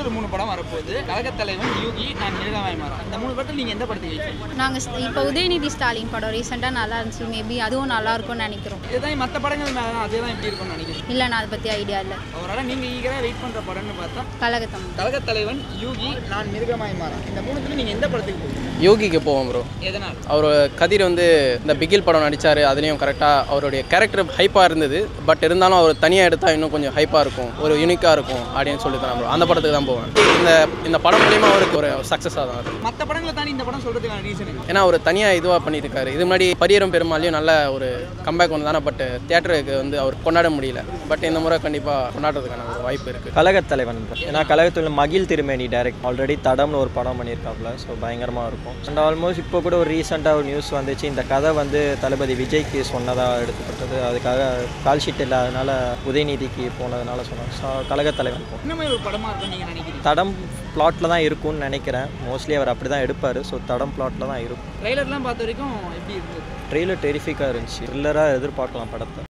ஒரு மூணு படம் வரப்போகுது கழகத்தலைவன் யூகி நான் மிருகமாய் மாறன் இந்த மூணு படத்தில் நீங்கள் எந்த படத்துக்கு வைப்பீங்க நாங்கள் இப்போ உதயநிதி ஸ்டாலின் படம் ரீசெண்டாக நல்லா இருந்துச்சு மேபி அதுவும் நல்லா இருக்கும்னு நினைக்கிறோம் இதுதான் மற்ற படங்கள் மேலே தான் அதே தான் எப்படி இருக்கும்னு நினைக்கிறேன் இல்லை நான் அதை பற்றி ஐடியா இல்லை அவரால் நீங்கள் ஈகராக வெயிட் பண்ணுற படம்னு பார்த்தா கழகத்தம் கழகத்தலைவன் யூகி நான் மிருகமாய் மாறன் இந்த மூணுத்துல நீங்கள் எந்த படத்துக்கு போவீங்க யோகிக்கு போவோம் ப்ரோ எதனால் அவர் கதிர் வந்து இந்த பிகில் படம் நடித்தார் அதுலேயும் கரெக்டாக அவருடைய கேரக்டர் ஹைப்பாக இருந்தது பட் இருந்தாலும் அவர் தனியாக எடுத்தால் இன்னும் கொஞ்சம் ஹைப்பாக இருக்கும் ஒரு யூனிக்காக இருக்கும் அப்படின்னு சொல்லி தான் bro. அந்த படத்துக்கு தான் போவேன் இந்த இந்த படம் மூலிமா அவருக்கு ஒரு சக்ஸஸாக தான் இருக்கும் மற்ற படங்களை தாண்டி இந்த படம் சொல்கிறதுக்கான ரீசன் ஏன்னா அவர் தனியாக இதுவாக பண்ணியிருக்காரு இது முன்னாடி பரியரும் பெருமாளையும் நல்ல ஒரு கம்பேக் ஒன்று தானே பட் தேட்டருக்கு வந்து அவர் கொண்டாட முடியல பட் இந்த முறை கண்டிப்பாக கொண்டாடுறதுக்கான ஒரு வாய்ப்பு இருக்குது கழகத்தலைவன் ஏன்னா கழகத்தில் மகிழ் திருமேனி டைரக்ட் ஆல்ரெடி தடம்னு ஒரு படம் பண்ணியிருக்காப்புல ஸோ பயங்கரமாக இருக்கும் அண்ட் ஆல்மோஸ்ட் இப்போ கூட ஒரு ரீசெண்டாக ஒரு நியூஸ் வந்துச்சு இந்த கதை வந்து தளபதி விஜய்க்கு சொன்னதாக எடுத்துப்பட்டது அதுக்காக கால் ஷீட் இல்லாதனால உதயநிதிக்கு போனதுனால சொன்னாங்க ஸோ கழகத்தலைவன் போகும் என்ன மாதிரி ஒரு படமாக இருக்கும் நீங்கள் நினைக்கிறீங்க தடம் பிளாட்டில் தான் இருக்கும்னு நினைக்கிறேன் மோஸ்ட்லி அவர் அப்படி தான் எடுப்பார் ஸோ தடம் பிளாட்டில் தான் இருக்கும் ட்ரைலர்லாம் பார்த்த வரைக்கும் எப்படி இருந்தது ட்ரெயிலர் டெரிஃபிக்காக இருந்துச்சு த்ரில்லராக எதிர்பார்க்கலாம் படத்தை